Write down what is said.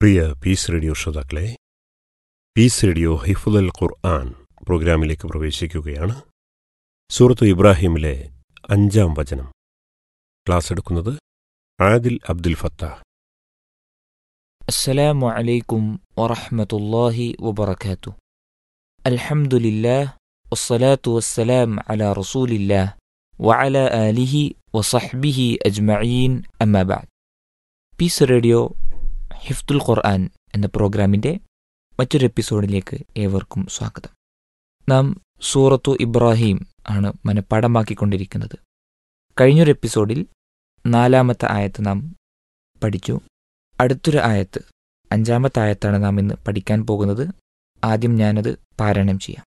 പ്രിയ peace radio ശ്രോതാക്കളെ peace radio ഹിഫുദൽ ഖുർആൻ പ്രോഗ്രാമിലേക്ക് പ്രവേശിക്കുകയാണ് സൂറത്ത് ഇബ്രാഹിമിലെ അഞ്ചാം വചനം ക്ലാസ് എടുക്കുന്നത് ആദിൽ അബ്ദുൽ ഫത്താഹ് السلام عليكم ورحمة الله وبركاته الحمد لله والصلاة والسلام على رسول الله وعلى آله وصحبه أجمعين أما بعد പീസ് റേഡിയോ ഹിഫ്തുൽ ഖുർആൻ എന്ന പ്രോഗ്രാമിൻ്റെ മറ്റൊരു എപ്പിസോഡിലേക്ക് ഏവർക്കും സ്വാഗതം നാം സൂറത്തു ഇബ്രാഹിം ആണ് മനഃപ്പാടമാക്കിക്കൊണ്ടിരിക്കുന്നത് കഴിഞ്ഞൊരു എപ്പിസോഡിൽ നാലാമത്തെ ആയത്ത് നാം പഠിച്ചു അടുത്തൊരു ആയത്ത് അഞ്ചാമത്തെ ആയത്താണ് നാം ഇന്ന് പഠിക്കാൻ പോകുന്നത് ആദ്യം ഞാനത് പാരായണം ചെയ്യാം